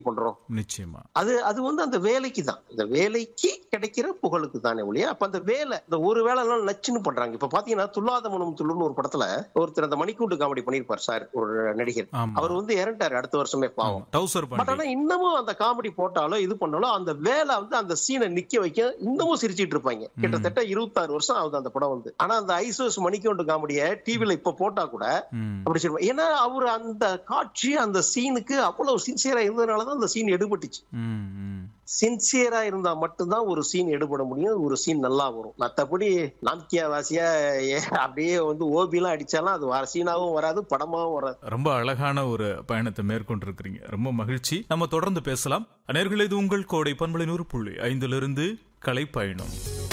பண்றோம் நிச்சயமா அது அது வந்து அந்த வேலைக்கு தான் இந்த வேலைக்கு கிடைக்கிற புகழுக்கு தானே ஒழிய அப்ப அந்த வேலை இந்த ஒரு வேலை எல்லாம் நச்சுன்னு பண்றாங்க இப்ப பாத்தீங்கன்னா துல்லாத மனம் துள்ளுன்னு ஒரு படத்துல ஒருத்தர் அந்த மணிக்கூண்டு காமெடி பண்ணிருப்பார் சார் ஒரு நடிகர் ஆமா அவர் வந்து இறண்டாரு அடுத்த வருஷமே பாவம் டவுசர் பட் பண்ணி ஆனா இன்னமும் அந்த காமெடி போட்டாலும் இது பண்ணாலும் அந்த வேலை வந்து அந்த சீனை நிக்க வைக்க இன்னமும் சிரிச்சிட்டு இருப்பாங்க கிட்டத்தட்ட இருபத்தாறு வருஷம் ஆகுது அந்த படம் வந்து ஆனா அந்த ஐசோஸ் மணிக்கூண்டு காமெடியை டிவில இப்ப போட்டா கூட ம் அப்படி சொல்லுவாங்க ஏன்னா அவர் அந்த காட்சி அந்த சீனுக்கு அவ்வளவு சின்சியரா இருந்ததுனாலதான் அந்த சீன் எடுபட்டுச்சு ம் ம் சின்சியரா இருந்தா மட்டும்தான் ஒரு சீன் எடுபட முடியும் ஒரு சீன் நல்லா வரும் மத்தபடி நாம்கியா வாசியா ஏ, அப்படியே வந்து ஓபிலாம் அடிச்சாலும் அது வர சீனாவும் வராது படமாவும் வராது ரொம்ப அழகான ஒரு பயணத்தை மேற்கொண்டிருக்கிறீங்க ரொம்ப மகிழ்ச்சி நம்ம தொடர்ந்து பேசலாம் நேர்களே இது உங்கள் கோடை பண்பலை நூறு புள்ளி ஐந்திலிருந்து கலை பயணம்